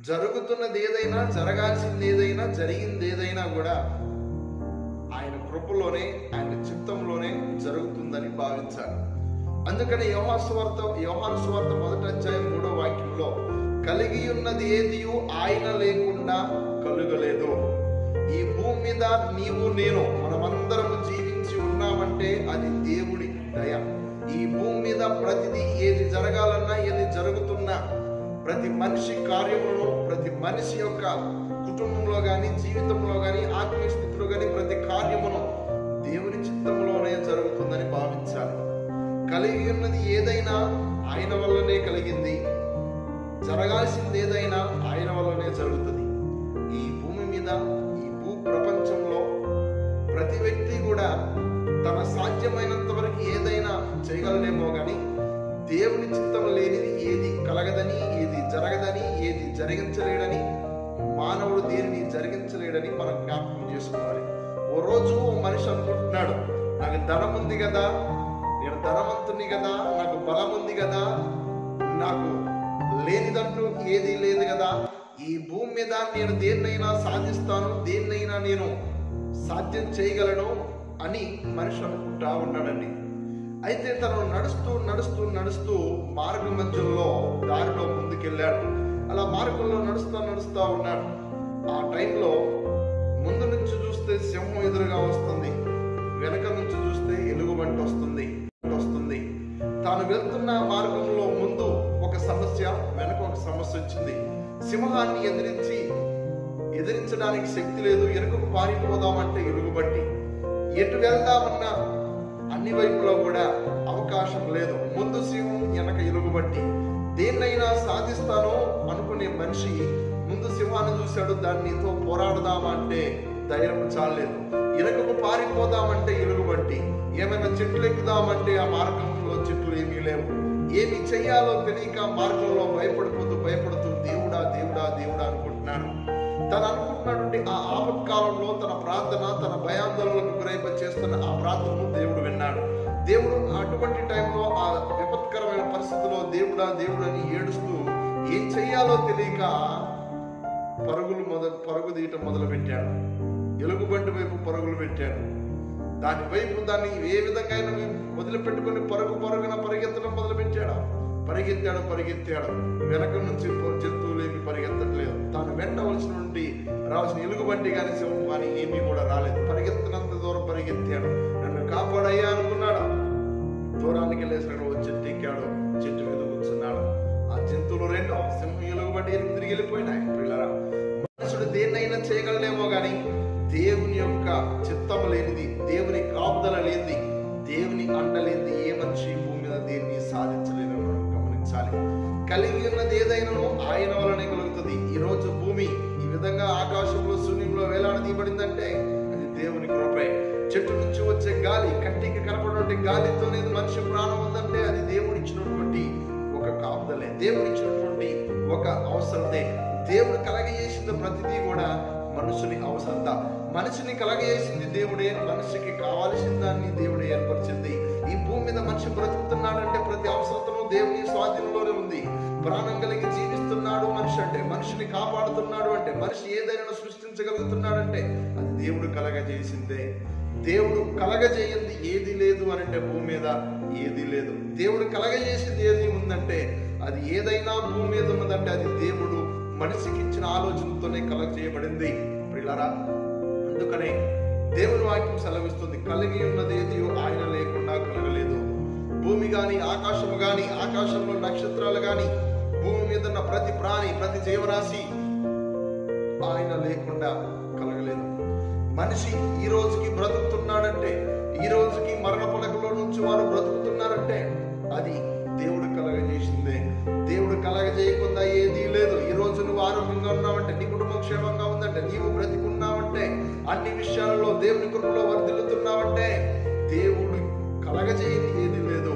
జరుగుతున్నది ఏదైనా జరగాల్సింది ఏదైనా జరిగింది ఏదైనా కూడా ఆయన కృపలోనే ఆయన చిత్తంలోనే జరుగుతుందని భావించాలి అందుకని యోహాను సువార్త యోహాను సువార్త మొదటి అధ్యాయం మూడో వాక్యంలో కలిగి ఉన్నది ఏది ఆయన లేకుండా కలుగలేదు ఈ భూమి మీద నీవు నేను మనమందరము జీవించి ఉన్నామంటే అది దేవుడి దయ ఈ భూమి మీద ప్రతిదీ ఏది జరగాలన్నా ఏది జరుగుతున్నా ప్రతి మనిషి కార్యములను ప్రతి మనిషి యొక్క కుటుంబంలో కానీ జీవితంలో కానీ ఆత్మీయ స్థితిలో కానీ ప్రతి కార్యమును దేవుని చిత్తంలోనే జరుగుతుందని భావించాలి కలిగి ఉన్నది ఏదైనా ఆయన వల్లనే కలిగింది జరగాల్సింది ఏదైనా ఆయన వల్లనే జరుగుతుంది ఈ భూమి మీద ఈ భూ ప్రపంచంలో ప్రతి వ్యక్తి కూడా తన సాధ్యమైనంత వరకు ఏదైనా చేయగలనేమో కానీ దేవుని చిత్తం లేనిది ఏది కలగదని ఏది జరగదని ఏది జరిగించలేడని మానవుడు దేనిని జరిగించలేడని మనం జ్ఞాపకం చేసుకోవాలి ఓ రోజు ఓ మనిషి అనుకుంటున్నాడు నాకు ధనం ఉంది కదా నేను ధనవంతుని కదా నాకు బలం ఉంది కదా నాకు లేనిదంటూ ఏది లేదు కదా ఈ భూమి మీద నేను దేన్నైనా సాధిస్తాను దేన్నైనా నేను సాధ్యం చేయగలను అని మనిషి అనుకుంటా ఉన్నాడండి అయితే తను నడుస్తూ నడుస్తూ నడుస్తూ మార్గ మధ్యలో దారిలో ముందుకెళ్ళాడు అలా మార్గంలో నడుస్తూ నడుస్తూ ఉన్నాడు ఆ టైంలో ముందు నుంచి చూస్తే సింహం ఎదురుగా వస్తుంది వెనక నుంచి చూస్తే ఎలుగుబంటి వస్తుంది వస్తుంది తాను వెళ్తున్న మార్గంలో ముందు ఒక సమస్య వెనక ఒక సమస్య వచ్చింది సింహాన్ని ఎదిరించి ఎదిరించడానికి శక్తి లేదు వెనుకకు పారిపోదామంటే ఎలుగుబట్టి ఎటు వెళ్దామన్నా అన్ని వైపులో కూడా అవకాశం లేదు ముందు సింహం వెనక ఎలుగుబట్టి దేన్నైనా సాధిస్తాను అనుకునే మనిషి ముందు సింహాన్ని చూశాడు దానితో పోరాడదామంటే ధైర్యం చాలేదు వెనుకకు పారిపోదామంటే ఎలుగుబట్టి ఏమైనా చెట్లు ఎక్కుదామంటే ఆ మార్గంలో చెట్లు ఏమీ లేవు ఏమి చెయ్యాలో తెలియక మార్గంలో భయపడిపోతూ భయపడుతూ దేవుడా దేవుడా దేవుడా అనుకుంటున్నాడు తను అనుకుంటున్నటువంటి ఆ ఆపత్కాలంలో తన ప్రార్థన తన భయాందోళనకు గురైప చేస్తున్న ఆ ప్రార్థనను దేవుడు విన్నాడు దేవుడు అటువంటి టైంలో ఆ విపత్కరమైన పరిస్థితిలో దేవుడా దేవుడు అని ఏడుస్తూ ఏం చెయ్యాలో తెలియక పరుగులు మొదలు పరుగు తీయటం మొదలు పెట్టాడు ఎలుగుబంటి వైపు పరుగులు పెట్టాడు దాని వైపు దాన్ని ఏ విధంగా అయినా వదిలిపెట్టుకొని పరుగు పరుగున పరిగెత్తడం మొదలు పెట్టాడు పరిగెత్తాడు పరిగెత్తాడు వెనక నుంచి పో- జంతువులు ఏమి పరిగెత్తట్లేదు తాను వెంటవలసిన నుండి రావాల్సిన ఎలుగుబంటి కానీ సింహం కానీ ఏమీ కూడా రాలేదు పరిగెత్తినంత దూరం పరిగెత్తాడు నన్ను కాపాడయ్యా అనుకున్నాడు దూరానికి వెళ్ళేసినాడు ఓ చెట్టు ఎక్కాడు చెట్టు మీద కూర్చున్నాడు ఆ జంతువులు రెండు సింహం ఎలుగుబంటి ఎనిమిది తిరిగి వెళ్ళిపోయినాయి పిల్లరా మనుషుడు దేన్నైనా చేయగలడేమో గాని దేవుని యొక్క చిత్తం లేనిది దేవుని కాపుదల లేనిది దేవుని అండ లేనిది ఏ మనిషి ఈ భూమి మీద దేన్ని సాధించలేని మనం గమనించాలి కలిగి ఉన్నది ఏదైనాను ఆయన వలనే కలుగుతుంది ఈ రోజు భూమి ఈ విధంగా ఆకాశంలో శూన్యంలో వేలాడదీయబడిందంటే అది దేవుని కృపే చెట్టు నుంచి వచ్చే గాలి కంటికి కనపడే గాలితోనే మనిషి ప్రాణం ఉందంటే అది దేవుడు ఇచ్చినటువంటి ఒక కాపుదలే దేవుడు ఇచ్చినటువంటి ఒక అవసరతే దేవుడు కలగజేసిన ప్రతిదీ కూడా మనుషుని అవసరత మనిషిని కలగజేసింది దేవుడే మనిషికి కావాల్సిన దాన్ని దేవుడే ఏర్పరిచింది ఈ భూమి మీద మనిషి బ్రతుకుతున్నాడంటే ప్రతి అవసరతను దేవుని స్వాధీనంలోనే ఉంది ప్రాణం కలిగి జీవిస్తున్నాడు మనిషి అంటే మనిషిని కాపాడుతున్నాడు అంటే మనిషి ఏదైనా సృష్టించగలుగుతున్నాడంటే అది దేవుడు కలగజేసిందే దేవుడు కలగజేయంది ఏది లేదు అని అంటే భూమి మీద ఏది లేదు దేవుడు కలగజేసింది ఏది ఉందంటే అది ఏదైనా భూమి మీద ఉన్నదంటే అది దేవుడు మనిషికి ఇచ్చిన ఆలోచనతోనే కలగజేయబడింది ప్రియులారా అందుకనే దేవుని వాక్యం సెలవిస్తుంది కలిగి ఉన్నది ఏది ఆయన లేకుండా కలగలేదు భూమి గాని ఆకాశము గాని ఆకాశంలో నక్షత్రాలు గాని భూమి మీద ఉన్న ప్రతి ప్రాణి ప్రతి జీవరాశి ఆయన లేకుండా కలగలేదు మనిషి ఈ రోజుకి బ్రతుకుతున్నాడంటే ఈ రోజుకి మరణ పలకలో నుంచి వారు బ్రతుకుతున్నారంటే అది దేవుడు కలగజేసిందే దేవుడు కలగజేయకుండా ఏదీ లేదు ఈ రోజు నువ్వు ఆరోగ్యంగా ఉన్నావంటే నీ కుటుంబం క్షేమంగా ఉందంటే నీవు బ్రతికున్నావంటే అన్ని విషయాలలో దేవుని కృపలో వర్ధిల్లుతున్నావంటే దేవుడు కలగజేయని ఏది లేదు